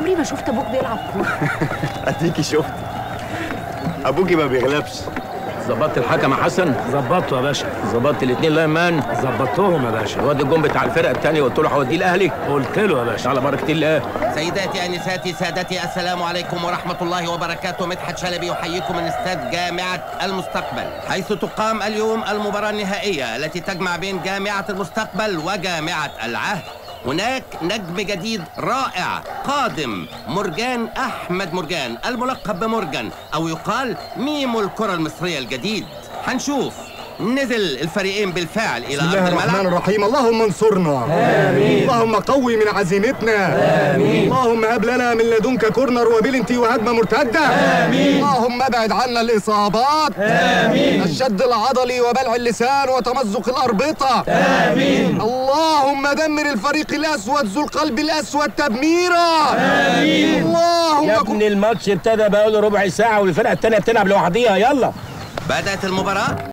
عمري ما شفت ابوك بيلعب كوره اديكي شفتي ابوكي ما بيغلبش ظبطت الحكم يا حسن ظبطته يا باشا ظبطت الاثنين لايمان ظبطتهم يا باشا الواد الجون بتاع الفرقه الثانيه قلت له هوديه الاهلي قلت له يا باشا على بركه الله سيداتي انساتي سادتي السلام عليكم ورحمه الله وبركاته مدحت شلبي يحييكم من استاد جامعه المستقبل حيث تقام اليوم المباراه النهائيه التي تجمع بين جامعه المستقبل وجامعه العهد هناك نجم جديد رائع قادم مرجان احمد مرجان الملقب بمرجان او يقال ميمو الكره المصريه الجديد هنشوف نزل الفريقين بالفعل الى بسم الله ارض الرحمن الملعب الرحيم اللهم انصرنا آمين اللهم قوي من عزيمتنا آمين اللهم هب لنا من لدنك كورنر وبلنتي وهجمة مرتدة آمين اللهم ابعد عنا الإصابات آمين الشد العضلي وبلع اللسان وتمزق الأربطة آمين اللهم دمر الفريق الأسود ذو القلب الأسود تدميرا آمين اللهم يا كن- ابني الماتش ابتدى بقاله ربع ساعه والفرقه الثانيه بتلعب لوحديها يلا بدات المباراه